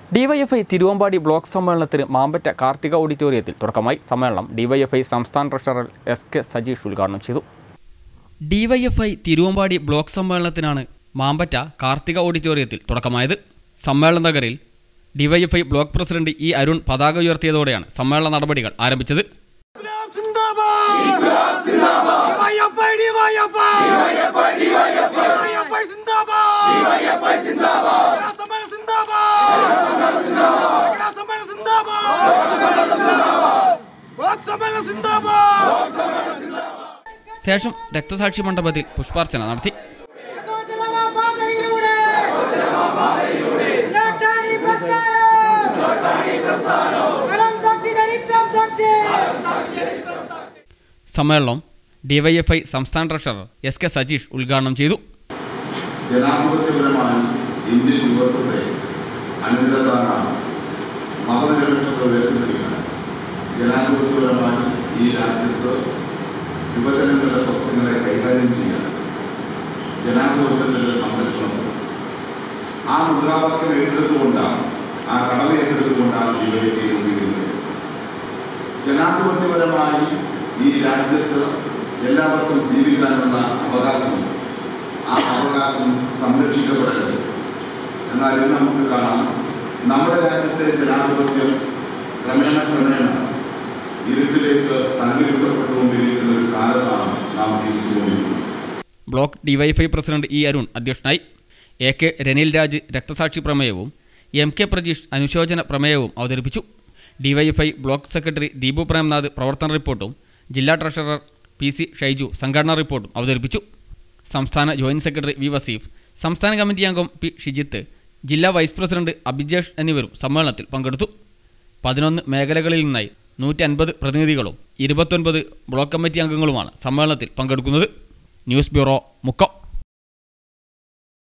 DYFI Thiruvambady block സമ്മേളനത്തിന് മാമ്പറ്റ കാർത്തിക ഓഡിറ്റോറിയത്തിൽ തുടക്കമായി സമ്മേളനം ഡിവൈഎഫ്ഐ സംസ്ഥാന ട്രഷറർ എസ് കെ സജീഷ് ഉദ്ഘാടനം ചെയ്തു ഡിവൈഎഫ്ഐ തിരുവമ്പാടി ബ്ലോക്ക് സമ്മേളനത്തിനാണ് മാമ്പറ്റ കാർത്തിക ഓഡിറ്റോറിയത്തിൽ തുടക്കമായത് സമ്മേളന നഗറിൽ DYFI block president E Arun പതാക ഉയർത്തിയതോടെയാണ് സമ്മേളന നടപടികൾ ആരംഭിച്ചത് ഇൻക്ലാബ് സിന്ദാബാദ് ഡിവൈഎഫ്ഐ ഡിവൈഎഫ്ഐ ഡിവൈഎഫ്ഐ സിന്ദാബാദ് ഡിവൈഎഫ്ഐ സിന്ദാബാദ് രാസമേള സിന്ദാബാദ് രാസമേള സിന്ദാബാദ് ബ്ലോക്ക് സമ്മേളന സിന്ദാബാദ് ശേഷം രക്തസാക്ഷി മണ്ഡപത്തിൽ പുഷ്പാർച്ചന നടത്തി പാതയിലൂടെ നോട്ടാണി പ്രസ്ഥാനം കലം തൊട്ടി ദരിദ്രം തൊട്ടി സമ്മേളനം ഡിവൈഎഫ്ഐ സംസ്ഥാന ട്രഷറർ എസ് കെ സജീഷ് ഉദ്ഘാടനം ചെയ്തു ജനാധിപത്യപരമായി ഇന്ത്യൻ യുവത്വത്തെ അനുഗ്രഹദാനാണ് മതനിരപേക്ഷത ഉയർത്തിപ്പിടിക്കാൻ ജനാധിപത്യപരമായി ഈ രാജ്യത്ത് യുവജനങ്ങളുടെ പ്രശ്നങ്ങളെ കൈകാര്യം ചെയ്യാൻ ജനാധിപത്യത്തിൻ്റെ സംരക്ഷണം ആ മുദ്രാവാക്യം ഏറ്റെടുത്തുകൊണ്ടാണ് ആ കടമ ഏറ്റെടുത്തുകൊണ്ടാണ് ഡിവൈഡ് ചെയ്തുകൊണ്ടിരിക്കുന്നത് ജനാധിപത്യപരമായി ഈ രാജ്യത്ത് എല്ലാവർക്കും ജീവിക്കാനുള്ള അവകാശമുണ്ട് ആ അവകാശം സംരക്ഷിക്കപ്പെടേണ്ടത് എന്നാൽ ഇന്ന് നമുക്ക് കാണാം നമ്മുടെ രാജ്യത്തെ ജനാധിപത്യം ക്രമേണ ക്രമേണ ഇരുട്ടിലേക്ക് തള്ളിവിട്ടപ്പെട്ടുകൊണ്ടിരിക്കുന്ന ഒരു കാലത്താണ് നാം ജീവിച്ചുകൊണ്ടിരിക്കുന്നത് block DYFI president E Arun അധ്യക്ഷനായി എ കെ രനിൽ രാജ് രക്തസാക്ഷി പ്രമേയവും എം കെ പ്രജീഷ് അനുശോചന പ്രമേയവും അവതരിപ്പിച്ചു DYFI block secretary Deepu Premnath പ്രവർത്തന റിപ്പോർട്ടും ജില്ലാ ട്രഷറർ പി സി ഷൈജു സംഘടനാ റിപ്പോർട്ടും അവതരിപ്പിച്ചു സംസ്ഥാന ജോയിന്റ് സെക്രട്ടറി വി വസീഫ് സംസ്ഥാന കമ്മിറ്റി അംഗം പി ഷിജിത്ത് ജില്ലാ വൈസ് പ്രസിഡന്റ് അഭിജേഷ് എന്നിവരും സമ്മേളനത്തിൽ പങ്കെടുത്തു പതിനൊന്ന് മേഖലകളിൽ നിന്നായി നൂറ്റി അൻപത് പ്രതിനിധികളും ഇരുപത്തൊൻപത് ബ്ലോക്ക് കമ്മിറ്റി അംഗങ്ങളുമാണ് സമ്മേളനത്തിൽ പങ്കെടുക്കുന്നത് ന്യൂസ് ബ്യൂറോ മുക്കം